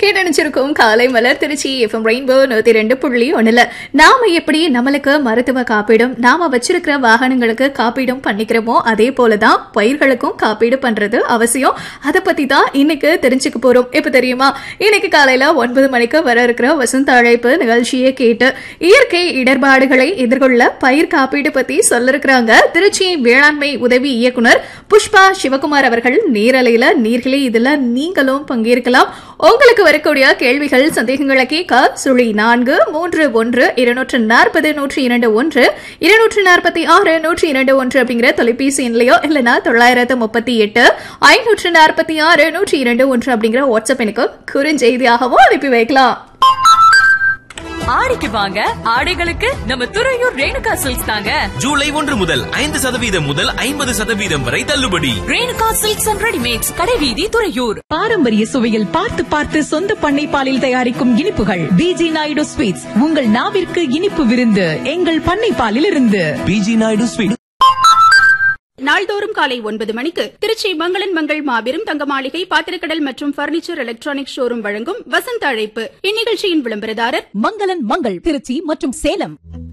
கேட்டணிச்சிருக்கும் காலை மலர் Trichy FM rainbow நூத்தி ரெண்டு புள்ளி ஒண்ணுல நாம எப்படி நம்மளுக்கு மருத்துவ காப்பீடும் நாம வச்சிருக்கிற வாகனங்களுக்கு காப்பீடும் பண்ணிக்கிறோமோ அதே போலதான் பயிர்களுக்கும் காப்பீடு பண்றது அவசியம் அதை பத்தி தான் இன்னைக்கு தெரிஞ்சுக்க போறோம் இப்ப தெரியுமா இன்னைக்கு காலையில ஒன்பது மணிக்கு வர இருக்கிற வசந்த அழைப்பு நிகழ்ச்சியை கேட்டு இயற்கை இடர்பாடுகளை எதிர்கொள்ள பயிர் காப்பீடு பத்தி சொல்ல இருக்கிறாங்க திருச்சி வேளாண்மை உதவி இயக்குனர் புஷ்பா சிவகுமார் அவர்கள் நேரலையில நீர்களே இதுல நீங்களும் பங்கேற்கலாம் உங்களுக்கு வரக்கூடிய கேள்விகள் சந்தேகங்களை கேட்க சுழி நான்கு மூன்று ஒன்று இருநூற்று நாற்பது நூற்றி இரண்டு ஒன்று இருநூற்று நாற்பத்தி ஆறு நூற்றி இரண்டு ஒன்று அப்படிங்கிற தொலைபேசி எண்லையோ இல்லைன்னா தொள்ளாயிரத்து முப்பத்தி எட்டு ஐநூற்று நாற்பத்தி ஆறு நூற்றி இரண்டு ஒன்று அப்படிங்கிற வாட்ஸ்அப் எனக்கு குறுஞ்செய்தியாகவோ அனுப்பி வைக்கலாம் ஆடிக்கு வாங்க ஆடைகளுக்கு நம்ம துறையூர் ரேணுகா சில்க்ஸ் தாங்க ஜூலை ஒன்று முதல் ஐந்து சதவீதம் முதல் ஐம்பது சதவீதம் வரை தள்ளுபடி ரேணுகா சில்க்ஸ் அண்ட் ரெடிமேட்ஸ் கடைவீதி துறையூர் பாரம்பரிய சுவையில் பார்த்து பார்த்து சொந்த பண்ணை பாலில் தயாரிக்கும் இனிப்புகள் பிஜி நாயுடு ஸ்வீட்ஸ் உங்கள் நாவிற்கு இனிப்பு விருந்து எங்கள் பண்ணை பாலில் இருந்து பிஜி நாயுடு ஸ்வீட் நாள்தோறும் காலை ஒன்பது மணிக்கு திருச்சி மங்களன் மங்கள் மாபெரும் தங்க மாளிகை பாத்திரக்கடல் மற்றும் பர்னிச்சர் எலக்ட்ரானிக் ஷோரூம் வழங்கும் வசந்த அழைப்பு இந்நிகழ்ச்சியின் விளம்பரதாரர் மங்களன் மங்கள் திருச்சி மற்றும் சேலம்